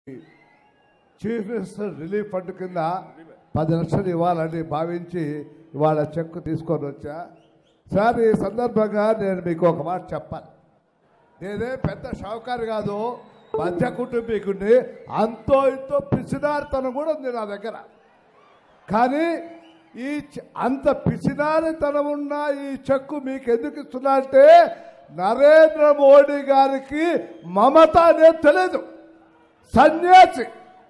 chief minister relief fund కింద పది లక్షలు ఇవ్వాలని భావించి ఇవాళ చెక్ తీసుకొని వచ్చా సార్ ఈ సందర్భంగా నేను మీకు ఒక మాట చెప్పాలి నేనే పెద్ద షావుకారు కాదు మధ్య కుటుంబీకుడిని అంతో ఇంతో పిసినారితనం కూడా ఉంది నా దగ్గర కానీ ఈ చ- అంత పిసినారితనం ఉన్న ఈ చెక్కు మీకు ఎందుకు ఇస్తున్నా అంటే నరేంద్ర మోడీ గారికి మమత అనేది తెలియదు సన్యాసి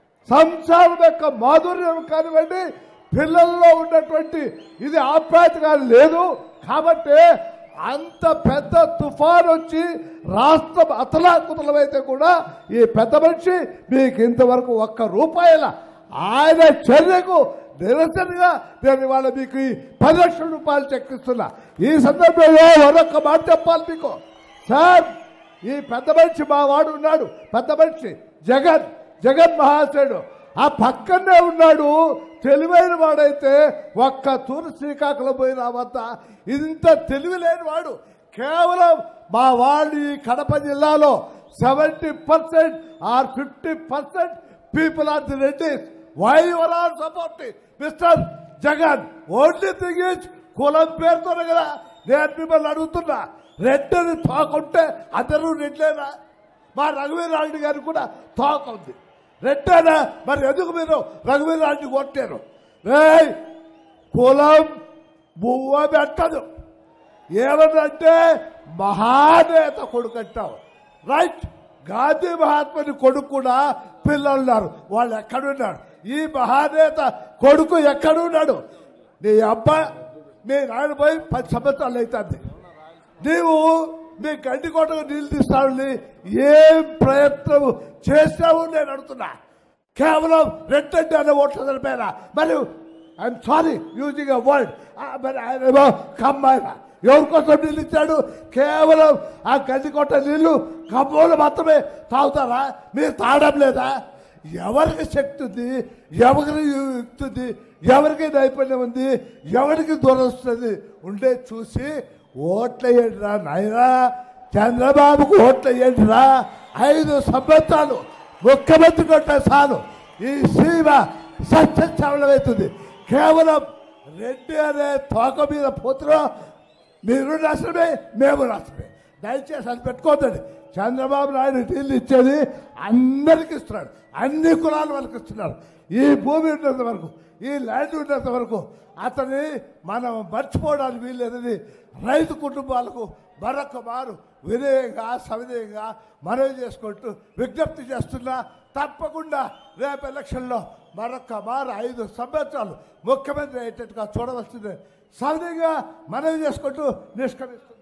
సంసారం యొక్క మాధుర్యం కానివ్వండి పిల్లల్లో ఉన్నటువంటి ఇది ఆప్యాయతగా లేదు కాబట్టి అంత పెద్ద తుఫాన్ వచ్చి రాష్ట్రం అతలాకుతలమైతే కూడా ఈ పెద్ద మనిషి మీకు ఇంతవరకు ఒక్క రూపాయల ఆయన చర్యకు నిరసనగా నేను ఇవాళ మీకు ఈ పది లక్షల రూపాయలు చెక్కిస్తున్నా ఈ సందర్భంలో మరొక మాట చెప్పాలి మీకు సార్ ఈ పెద్ద మనిషి మా వాడు ఉన్నాడు పెద్ద మనిషి జగన్ జగన్ మహాశయుడు ఆ పక్కనే ఉన్నాడు తెలివైన వాడైతే ఒక్క తూరు శ్రీకాకుళం పోయిన వద్ద ఇంత తెలివి లేని వాడు కేవలం మా వాళ్ళు ఈ కడప జిల్లాలో seventy percent or fifty percent people are the Reddys why your are supporting mister Jagan only thing is కులం పేరుతోనే కదా నేను మిమ్మల్ని అడుగుతున్నా రెడ్డిని తోకుంటే అందరూ రెడ్లేనా మా రఘువీరారెడ్డి గారికి కూడా తోక ఉంది రెడ్డేనా మరి ఎందుకు మీరు రఘువీరారెడ్డి కొట్టారు రేయ్ కులం బువ్వ పెట్టదు ఏమనంటే మహానేత కొడుకు అంటావు రైట్ గాంధీ మహాత్ముని కొడుకు కూడా పిల్లలు ఉన్నారు వాళ్ళు ఎక్కడున్నారు ఈ మహానేత కొడుకు ఎక్కడున్నాడు నీ అబ్బాయి మీ నాయన పోయి పది సంవత్సరాలు అవుతుంది నీవు మీ గడ్డి కొట్టకు నీళ్ళు తీస్తానని ఏం ప్రయత్నం చేసావు నేను అడుగుతున్నా కేవలం రెడ్ అంటే అనే ఓట్ల నిలిపేన మరి I'm sorry using a word మరి ఆయన కమ్మాయన ఎవరి కోసం నీళ్ళు ఇచ్చాడు కేవలం ఆ గడ్డి కొట్ట నీళ్లు కమ్మోలు మాత్రమే తాగుతారా మీరు తాగడం లేదా ఎవరికి శక్తి ఉంది ఎవరికి యుక్తి ఉంది ఎవరికి నైపుణ్యం ఉంది ఎవరికి దూరం వస్తుంది ఉండే చూసి ఓట్లేయండి రా నాయనా చంద్రబాబుకు ఓట్లేయండి రా ఐదు సంవత్సరాలు ముఖ్యమంత్రి కొట్టే చాలు ఈ సీమ సత్యశ్రవణమవుతుంది కేవలం రెడ్డి అనే తోక మీద పోతున్నా మీరు రాష్ట్రమే మేము రాష్ట్రమే దయచేసి అది పెట్టుకోవద్దండి చంద్రబాబు నాయుడు నీళ్ళు ఇచ్చేది అందరికి ఇస్తున్నాడు అన్ని కులాల వాళ్ళకి ఇస్తున్నాడు ఈ భూమి ఉన్నంత వరకు ఈ ల్యాండ్ ఉన్నంత వరకు అతని మనం మర్చిపోవడానికి వీల్లేదని రైతు కుటుంబాలకు మరొక మారు వినయంగా సవినయంగా మనవి చేసుకుంటూ విజ్ఞప్తి చేస్తున్నా తప్పకుండా రేపు ఎలక్షన్లో మరొక మారు ఐదు సంవత్సరాలు ముఖ్యమంత్రి అయ్యేటట్టుగా చూడవలసిందే సవినయంగా మనవి చేసుకుంటూ నిష్క్రమిస్తున్నా